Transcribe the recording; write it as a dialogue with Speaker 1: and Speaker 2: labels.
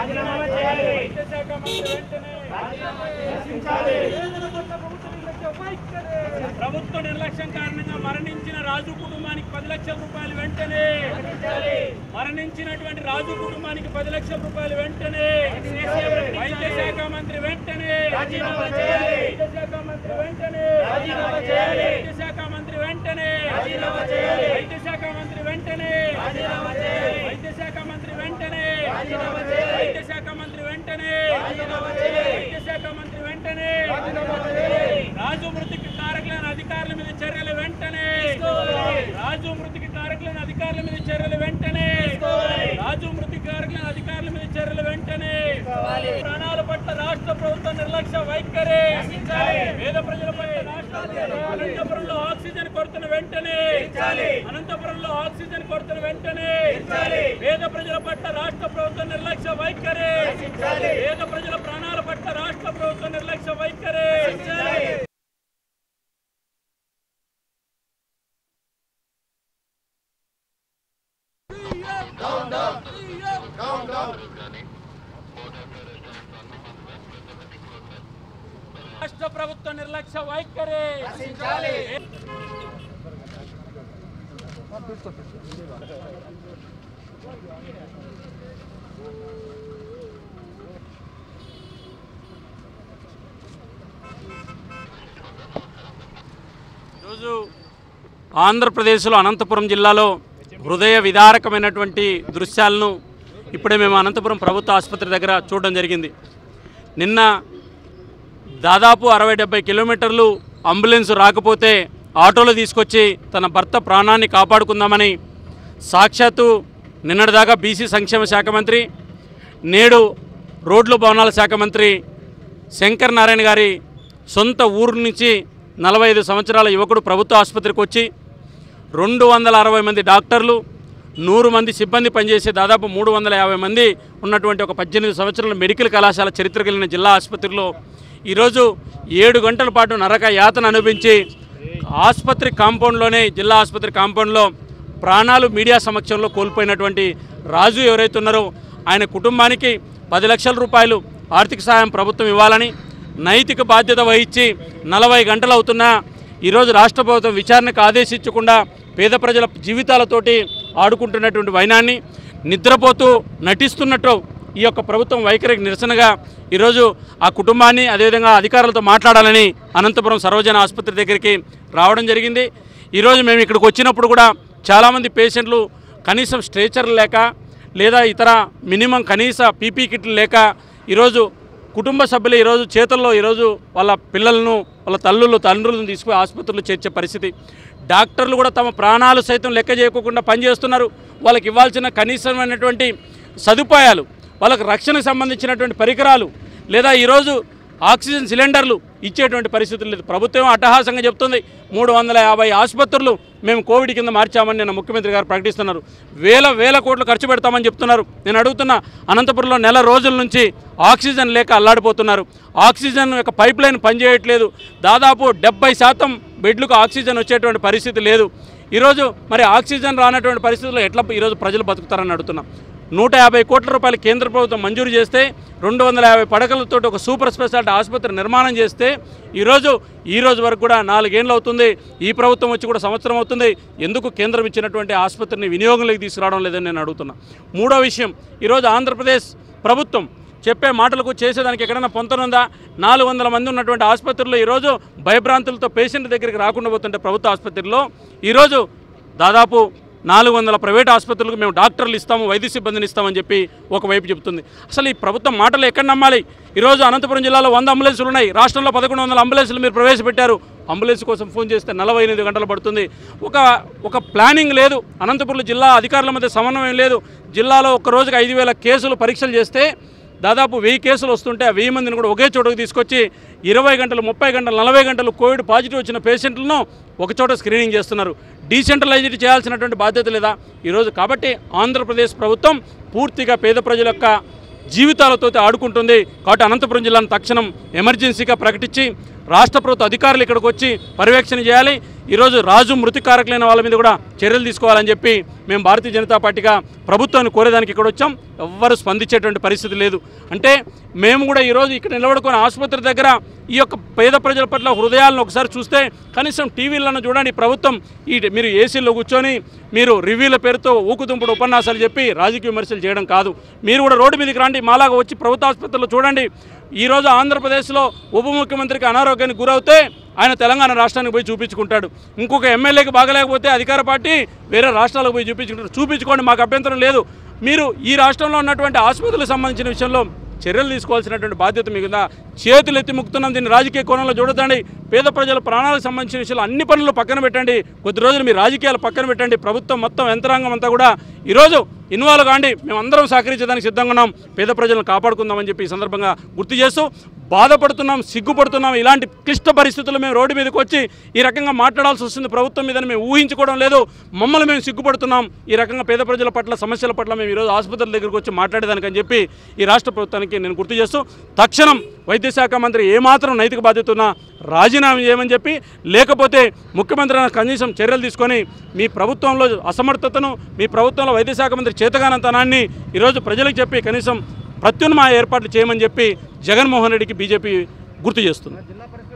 Speaker 1: రాజీనామా చేయాలి
Speaker 2: వైద్య శాఖ మంత్రి వెంటనే వేదన పట్ల ప్రభుత్వ నిర్లక్ష్యం వైఖరి. ప్రభుత్వ నిర్లక్ష్యం కారణంగా మరణించిన రాజు కుటుంబానికి పది లక్షల రూపాయలు వెంటనే మరణించినటువంటి రాజు కుటుంబానికి పది లక్షల రూపాయలు వెంటనే వైద్య శాఖ మంత్రి వెంటనే
Speaker 1: రాజీనామా చేయాలి.
Speaker 2: వైద్య శాఖ మంత్రి వెంటనే
Speaker 1: రాజీనామా చేయాలి.
Speaker 2: వైద్య శాఖ మంత్రి వెంటనే
Speaker 1: రాజీనామా చేయాలి.
Speaker 2: వైద్య శాఖ మంత్రి వెంటనే
Speaker 1: రాజీనామా చేయాలి.
Speaker 2: వైద్య శాఖ మంత్రి వెంటనే
Speaker 1: రాజీనామా చేయాలి.
Speaker 2: వైద్య శాఖ మంత్రి వెంటనే
Speaker 1: రాజీనామా చేయాలి.
Speaker 2: వైద్య శాఖ మంత్రి వెంటనే
Speaker 1: రాజీనామా చేయాలి.
Speaker 2: రాజు మృతికి కారకులైన అధికారుల మీద చర్యలు వెంటనే
Speaker 1: తీసుకోవాలి.
Speaker 2: రాజు మృతికి కారకులైన అధికారుల మీద చర్యలు వెంటనే
Speaker 1: తీసుకోవాలి.
Speaker 2: రాజు మృతికి కారకులైన అధికారుల మీద చర్యలు వెంటనే
Speaker 1: తీసుకోవాలి.
Speaker 2: ప్రాణాల పట్ల రాష్ట్ర ప్రభుత్వ నిర్లక్ష్య వైఖరి
Speaker 1: నశించాలి.
Speaker 2: పేద ప్రజలపై రాష్ట్ర అనంతపురంలో ఆక్సిజన్ కొరతను వెంటనే
Speaker 1: తీర్చాలి.
Speaker 2: అనంతపురంలో ఆక్సిజన్ కొరతను వెంటనే
Speaker 1: తీర్చాలి.
Speaker 2: పేద ప్రజల పట్ల రాష్ట్ర ప్రభుత్వ నిర్లక్ష్య వైఖరి
Speaker 1: నశించాలి.
Speaker 2: పేద ప్రజల ప్రాణాల పట్ల రాష్ట్ర ప్రభుత్వ నిర్లక్ష్య వైఖరి
Speaker 1: నశించాలి.
Speaker 2: రాష్ట్ర ప్రభుత్వ నిర్లక్ష్య వైఖరి
Speaker 1: నశించాలి.
Speaker 2: ఈరోజు ఆంధ్రప్రదేశ్లో అనంతపురం జిల్లాలో హృదయ విదారకమైనటువంటి దృశ్యాలను ఇప్పుడే మేము అనంతపురం ప్రభుత్వ ఆసుపత్రి దగ్గర చూడడం జరిగింది నిన్న దాదాపు అరవై డెబ్బై కిలోమీటర్లు అంబులెన్స్ రాకపోతే ఆటోలో తీసుకొచ్చి తన భర్త ప్రాణాన్ని కాపాడుకుందామని సాక్షాత్తు నిన్నటిదాకా బీసీ సంక్షేమ శాఖ మంత్రి నేడు రోడ్లు భవనాల శాఖ మంత్రి శంకర్ నారాయణ గారి సొంత ఊరు నుంచి నలభై ఐదు సంవత్సరాల యువకుడు ప్రభుత్వ ఆసుపత్రికి వచ్చి రెండు వందల అరవై మంది డాక్టర్లు నూరు మంది సిబ్బంది పనిచేసే దాదాపు మూడు వందల యాభై మంది ఉన్నటువంటి ఒక పద్దెనిమిది సంవత్సరాల మెడికల్ కళాశాల చరిత్ర కలిగిన జిల్లా ఆసుపత్రిలో ఈరోజు ఏడు గంటల పాటు నరక యాతన అనుభవించి ఆసుపత్రి కాంపౌండ్లోనే జిల్లా ఆసుపత్రి కాంపౌండ్లో ప్రాణాలు మీడియా సమక్షంలో కోల్పోయినటువంటి రాజు ఎవరైతే ఉన్నారో ఆయన కుటుంబానికి పది లక్షల రూపాయలు ఆర్థిక సహాయం ప్రభుత్వం ఇవ్వాలని నైతిక బాధ్యత వహించి నలభై గంటలు అవుతున్నా ఈరోజు రాష్ట్ర ప్రభుత్వం విచారణకు ఆదేశించకుండా పేద ప్రజల జీవితాలతోటి ఆడుకుంటున్నటువంటి వైనాన్ని నిద్రపోతూ నటిస్తున్నట్టు ఈ యొక్క ప్రభుత్వం వైఖరికి నిరసనగా ఈరోజు ఆ కుటుంబాన్ని అదేవిధంగా అధికారులతో మాట్లాడాలని అనంతపురం సర్వజన ఆసుపత్రి దగ్గరికి రావడం జరిగింది ఈరోజు మేము ఇక్కడికి వచ్చినప్పుడు కూడా చాలామంది పేషెంట్లు కనీసం స్ట్రేచర్ లేక లేదా ఇతర మినిమం కనీస పీపీ కిట్లు లేక ఈరోజు కుటుంబ సభ్యులు ఈరోజు చేతుల్లో ఈరోజు వాళ్ళ పిల్లలను వాళ్ళ తల్లులు తండ్రులను తీసుకుని ఆసుపత్రులు చేర్చే పరిస్థితి డాక్టర్లు కూడా తమ ప్రాణాలు సైతం లెక్క చేయకుండా పనిచేస్తున్నారు వాళ్ళకి ఇవ్వాల్సిన కనీసమైనటువంటి సదుపాయాలు వాళ్ళకి రక్షణకు సంబంధించినటువంటి పరికరాలు లేదా ఈరోజు ఆక్సిజన్ సిలిండర్లు ఇచ్చేటువంటి పరిస్థితులు లేదు ప్రభుత్వం అట్టహాసంగా చెప్తుంది మూడు వందల యాభై ఆసుపత్రులు మేము కోవిడ్ కింద మార్చామని నిన్న ముఖ్యమంత్రి గారు ప్రకటిస్తున్నారు వేల వేల కోట్లు ఖర్చు పెడతామని చెప్తున్నారు నేను అడుగుతున్న అనంతపురంలో నెల రోజుల నుంచి ఆక్సిజన్ లేక అల్లాడిపోతున్నారు ఆక్సిజన్ యొక్క పైప్ లైన్ పనిచేయట్లేదు దాదాపు డెబ్బై శాతం బెడ్లకు ఆక్సిజన్ వచ్చేటువంటి పరిస్థితి లేదు ఈరోజు మరి ఆక్సిజన్ రానటువంటి పరిస్థితుల్లో ఎట్లా ఈరోజు ప్రజలు బతుకుతారని అడుగుతున్నాం నూట యాభై కోట్ల రూపాయలు కేంద్ర ప్రభుత్వం మంజూరు చేస్తే రెండు వందల యాభై పడకలతో ఒక సూపర్ స్పెషాలిటీ ఆసుపత్రి నిర్మాణం చేస్తే ఈరోజు ఈ రోజు వరకు కూడా నాలుగేళ్ళు అవుతుంది ఈ ప్రభుత్వం వచ్చి కూడా సంవత్సరం అవుతుంది ఎందుకు కేంద్రం ఇచ్చినటువంటి ఆసుపత్రిని వినియోగంలోకి తీసుకురావడం లేదని నేను అడుగుతున్నా మూడో విషయం ఈరోజు ఆంధ్రప్రదేశ్ ప్రభుత్వం చెప్పే మాటలకు చేసేదానికి ఎక్కడైనా పొంతనుందా నాలుగు వందల మంది ఉన్నటువంటి ఆసుపత్రుల్లో ఈరోజు భయభ్రాంతులతో పేషెంట్ దగ్గరికి రాకుండా పోతుంటే ప్రభుత్వ ఆసుపత్రిలో ఈరోజు దాదాపు నాలుగు వందల ప్రైవేట్ ఆసుపత్రులకు మేము డాక్టర్లు ఇస్తాము వైద్య సిబ్బందిని ఇస్తామని చెప్పి ఒకవైపు చెబుతుంది అసలు ఈ ప్రభుత్వం మాటలు ఎక్కడ నమ్మాలి ఈరోజు అనంతపురం జిల్లాలో వంద అంబులెన్సులు ఉన్నాయి రాష్ట్రంలో పదకొండు వందల అంబులెన్సులు మీరు ప్రవేశపెట్టారు అంబులెన్స్ కోసం ఫోన్ చేస్తే నలభై ఎనిమిది గంటలు పడుతుంది ఒక ఒక ప్లానింగ్ లేదు అనంతపురం జిల్లా అధికారుల మధ్య సమన్వయం లేదు జిల్లాలో ఒక రోజుకి ఐదు వేల కేసులు పరీక్షలు చేస్తే దాదాపు వెయ్యి కేసులు వస్తుంటే ఆ వెయ్యి మందిని కూడా ఒకే చోటకు తీసుకొచ్చి ఇరవై గంటలు ముప్పై గంటలు నలభై గంటలు కోవిడ్ పాజిటివ్ వచ్చిన పేషెంట్లను ఒక చోట స్క్రీనింగ్ చేస్తున్నారు డీసెంట్రలైజ్డ్ చేయాల్సినటువంటి బాధ్యత లేదా ఈరోజు కాబట్టి ఆంధ్రప్రదేశ్ ప్రభుత్వం పూర్తిగా పేద ప్రజల యొక్క జీవితాలతో ఆడుకుంటుంది కాబట్టి అనంతపురం జిల్లాను తక్షణం ఎమర్జెన్సీగా ప్రకటించి రాష్ట్ర ప్రభుత్వ అధికారులు ఇక్కడికి వచ్చి పర్యవేక్షణ చేయాలి ఈరోజు రాజు మృతి కారకులైన వాళ్ళ మీద కూడా చర్యలు తీసుకోవాలని చెప్పి మేము భారతీయ జనతా పార్టీగా ప్రభుత్వాన్ని కోరేదానికి ఇక్కడ వచ్చాం ఎవ్వరు స్పందించేటువంటి పరిస్థితి లేదు అంటే మేము కూడా ఈరోజు ఇక్కడ నిలబడుకొని ఆసుపత్రి దగ్గర ఈ యొక్క పేద ప్రజల పట్ల హృదయాలను ఒకసారి చూస్తే కనీసం టీవీలను చూడండి ప్రభుత్వం ఈ మీరు ఏసీలో కూర్చొని మీరు రివ్యూల పేరుతో ఊకుతుంపుడు ఉపన్యాసాలు చెప్పి రాజకీయ విమర్శలు చేయడం కాదు మీరు కూడా రోడ్డు మీదకి రండి మాలాగా వచ్చి ప్రభుత్వ ఆసుపత్రిలో చూడండి ఈరోజు ఆంధ్రప్రదేశ్లో ఉప ముఖ్యమంత్రికి అనారోగ్యానికి గురవుతే ఆయన తెలంగాణ రాష్ట్రానికి పోయి చూపించుకుంటాడు ఇంకొక ఎమ్మెల్యేకి బాగలేకపోతే అధికార పార్టీ వేరే రాష్ట్రాలకు పోయి చూపించుకుంటారు చూపించుకోండి మాకు అభ్యంతరం లేదు మీరు ఈ రాష్ట్రంలో ఉన్నటువంటి ఆసుపత్రులకు సంబంధించిన విషయంలో చర్యలు తీసుకోవాల్సినటువంటి బాధ్యత మీకుందా చేతులు ఎత్తి ముక్తున్నాం దీన్ని రాజకీయ కోణంలో చూడదండి పేద ప్రజల ప్రాణాలకు సంబంధించిన విషయాలు అన్ని పనులు పక్కన పెట్టండి కొద్ది రోజులు మీ రాజకీయాలు పక్కన పెట్టండి ప్రభుత్వం మొత్తం యంత్రాంగం అంతా కూడా ఈరోజు ఇన్వాల్వ్ కాండి మేము అందరం సహకరించడానికి సిద్ధంగా ఉన్నాం పేద ప్రజలను కాపాడుకుందామని చెప్పి ఈ సందర్భంగా గుర్తు చేస్తూ బాధపడుతున్నాం సిగ్గుపడుతున్నాం ఇలాంటి క్లిష్ట పరిస్థితుల్లో మేము రోడ్డు మీదకి వచ్చి ఈ రకంగా మాట్లాడాల్సి వస్తుంది ప్రభుత్వం మీద మేము ఊహించుకోవడం లేదు మమ్మల్ని మేము సిగ్గుపడుతున్నాం ఈ రకంగా పేద ప్రజల పట్ల సమస్యల పట్ల మేము ఈరోజు ఆసుపత్రుల దగ్గరికి వచ్చి మాట్లాడేదానికని చెప్పి ఈ రాష్ట్ర ప్రభుత్వానికి నేను గుర్తు చేస్తూ తక్షణం వైద్య శాఖ మంత్రి ఏమాత్రం నైతిక బాధ్యత ఉన్నా రాజీనామా చేయమని చెప్పి లేకపోతే ముఖ్యమంత్రి అయినా కనీసం చర్యలు తీసుకొని మీ ప్రభుత్వంలో అసమర్థతను మీ ప్రభుత్వంలో వైద్య శాఖ మంత్రి చేతగానంతనాన్ని ఈరోజు ప్రజలకు చెప్పి కనీసం ప్రత్యున్మాయ ఏర్పాట్లు చేయమని చెప్పి జగన్మోహన్ రెడ్డికి బీజేపీ గుర్తు చేస్తుంది
Speaker 3: జిల్లా పరిషత్